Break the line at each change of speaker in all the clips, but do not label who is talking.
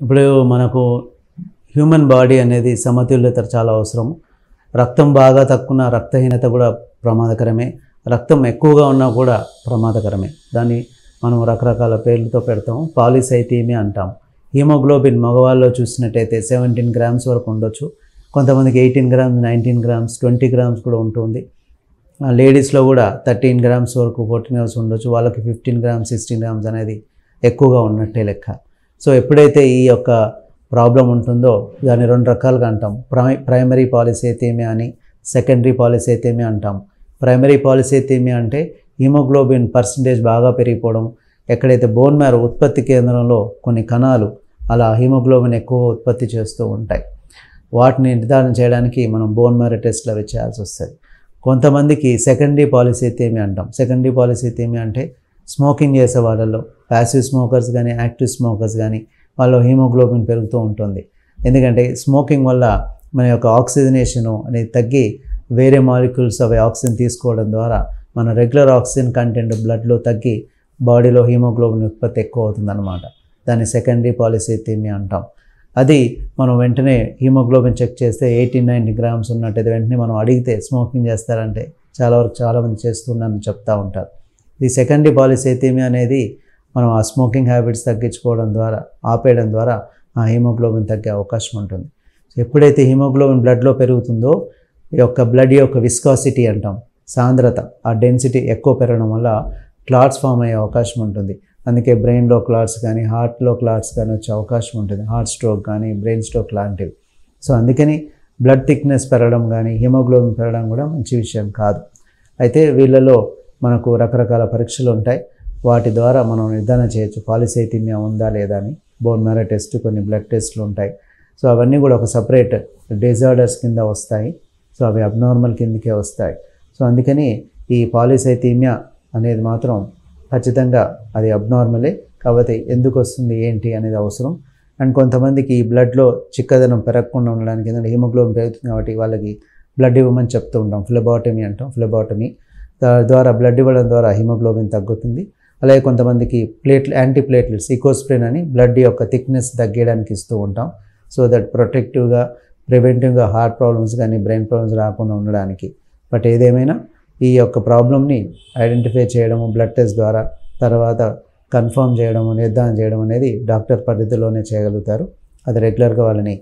ఇప్పుడు మనకు human body అనేది సమతుల్యత చాలా అవసరం రక్తం బాగా తక్కువ రక్తహీనత కూడా ప్రమాదకరమే రక్తం ఎక్కువగా ఉన్నా కూడా ప్రమాదకరమే దాన్ని మనం రకరకాల పేర్లతో పెడతాం పాలిసైథీమియా అంటాం హీమోగ్లోబిన్ మగవాళ్ళలో చూసినట్టయితే సెవెంటీన్ గ్రామ్స్ వరకు ఉండొచ్చు కొంతమందికి eighteen grams nineteen grams twenty grams కూడా ఉంటుంది ఆ, లేడీస్లో కూడా థర్టీన్ గ్రామ్స్ వరకు ఫోర్టీన్ గ్రామ్స్ ఉండొచ్చు వాళ్ళకి ఫిఫ్టీన్ గ్రామ్స్ సిక్స్టీన్ గ్రామ్స్ అనేది ఎక్కువగా ఉన్నట్టే లెక్క సో ఎప్పుడైతే ఈ యొక్క ప్రాబ్లం ఉంటుందో దాన్ని రెండు రకాలుగా అంటాం ప్రై ప్రైమరీ పాలిసైథేమియా అని సెకండరీ పాలిసైథేమియా అంటాం ప్రైమరీ పాలిసైథేమియా అంటే హిమోగ్లోబిన్ పర్సంటేజ్ బాగా పెరిగిపోవడం ఎక్కడైతే బోన్ మ్యారో ఉత్పత్తి కేంద్రంలో కొన్ని కణాలు అలా హిమోగ్లోబిన్ ఎక్కువ ఉత్పత్తి చేస్తూ ఉంటాయి వాటిని నిర్ధారణ చేయడానికి మనం బోన్ మ్యారో టెస్ట్లు అవి చేయాల్సి వస్తుంది కొంతమందికి సెకండరీ పాలిసైథేమియా అంటాం సెకండరీ పాలిసైథేమియా అంటే స్మోకింగ్ చేసే వాళ్ళలో ప్యాసివ్ స్మోకర్స్ కానీ యాక్టివ్ స్మోకర్స్ కానీ వాళ్ళలో హీమోగ్లోబిన్ పెరుగుతూ ఉంటుంది ఎందుకంటే స్మోకింగ్ వల్ల మన యొక్క ఆక్సిజనేషన్ అనేది తగ్గి వేరే మాలిక్యూల్స్ అవి ఆక్సిజన్ తీసుకోవడం ద్వారా మన రెగ్యులర్ ఆక్సిజన్ కంటెంట్ బ్లడ్లో తగ్గి బాడీలో హీమోగ్లోబిన్ ఉత్పత్తి ఎక్కువ అవుతుందన్నమాట దాన్ని సెకండరీ పాలిసైథేమియా అంటాం అది మనం వెంటనే హీమోగ్లోబిన్ చెక్ చేస్తే ఎయిటీన్ నైన్టీ గ్రామ్స్ ఉన్నట్టయితే వెంటనే మనం అడిగితే స్మోకింగ్ చేస్తారంటే చాలా వరకు చాలామంది చేస్తున్నారని చెప్తూ ఉంటారు ఈ సెకండరీ పాలిసైథేమియా అనేది మనం ఆ స్మోకింగ్ హ్యాబిట్స్ తగ్గించుకోవడం ద్వారా ఆపేయడం ద్వారా ఆ హీమోగ్లోబిన్ తగ్గే అవకాశం ఉంటుంది సో ఎప్పుడైతే హీమోగ్లోబిన్ బ్లడ్లో పెరుగుతుందో ఈ యొక్క బ్లడ్ యొక్క విస్కాసిటీ అంటాం సాంద్రత ఆ డెన్సిటీ ఎక్కువ పెరగడం వల్ల క్లాట్స్ ఫామ్ అయ్యే అవకాశం ఉంటుంది అందుకే బ్రెయిన్లో క్లాట్స్ కానీ హార్ట్లో క్లాట్స్ కానీ వచ్చే అవకాశం ఉంటుంది హార్ట్ స్ట్రోక్ కానీ బ్రెయిన్ స్ట్రోక్ లాంటివి సో అందుకని బ్లడ్ థిక్నెస్ పెరగడం కానీ హిమోగ్లోబిన్ పెరగడం కూడా మంచి విషయం కాదు అయితే వీళ్ళలో మనకు రకరకాల పరీక్షలు ఉంటాయి వాటి ద్వారా మనం నిర్ధారణ చేయొచ్చు పాలిసైథీమియా ఉందా లేదా అని బోన్ మ్యారో టెస్ట్ కొన్ని బ్లడ్ టెస్ట్లు ఉంటాయి సో అవన్నీ కూడా ఒక సపరేట్ డిజార్డర్స్ కింద వస్తాయి సో అవి అబ్నార్మల్ కిందకే వస్తాయి సో అందుకని ఈ పాలిసైథీమియా అనేది మాత్రం ఖచ్చితంగా అది అబ్నార్మలే కాబట్టి ఎందుకు వస్తుంది ఏంటి అనేది అవసరం అండ్ కొంతమందికి ఈ బ్లడ్లో చిక్కదనం పెరగకుండా ఉండడానికి ఎందుకంటే హిమోగ్లోబిన్ పెరుగుతుంది కాబట్టి వాళ్ళకి బ్లడ్ ఇవ్వమని చెప్తూ ఉంటాం ఫ్లెబాటమీ అంటాం ఫ్లెబాటమీ దా- ద్వారా బ్లడ్ ఇవ్వడం ద్వారా హిమోగ్లోబిన్ తగ్గుతుంది అలాగే కొంతమందికి ప్లేట్ యాంటీ ప్లేట్లెట్స్ ఈకోస్ప్రిన్ అని బ్లడ్ యొక్క థిక్నెస్ తగ్గడానికి ఇస్తూ ఉంటాం సో దట్ ప్రొటెక్టివ్గా ప్రివెంటివ్గా హార్ట్ ప్రాబ్లమ్స్ కానీ బ్రెయిన్ ప్రాబ్లమ్స్ రాకుండా ఉండడానికి బట్ ఏదేమైనా ఈ యొక్క ప్రాబ్లమ్ని ఐడెంటిఫై చేయడము బ్లడ్ టెస్ట్ ద్వారా తర్వాత కన్ఫర్మ్ చేయడం నిర్ధారణ చేయడం అనేది డాక్టర్ పరిధిలోనే చేయగలుగుతారు అది రెగ్యులర్గా వాళ్ళని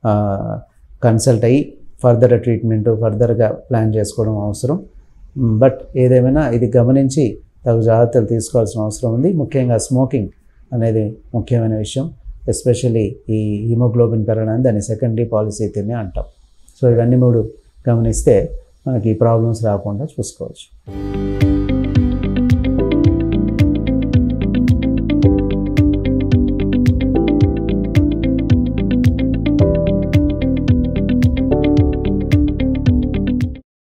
కన్సల్ట్ అయ్యి ఫర్దర్ ట్రీట్మెంట్ ఫర్దర్గా ప్లాన్ చేసుకోవడం అవసరం బట్ ఏదేమైనా ఇది గమనించి తగు జాగ్రత్తలు తీసుకోవాల్సిన అవసరం ఉంది ముఖ్యంగా స్మోకింగ్ అనేది ముఖ్యమైన విషయం ఎస్పెషల్లీ ఈ హిమోగ్లోబిన్ పెరగడానికి దాన్ని సెకండరీ పాలసీ అయితేనే అంటాం సో ఇవన్నీ మూడు గమనిస్తే మనకి ఈ ప్రాబ్లమ్స్ రాకుండా చూసుకోవచ్చు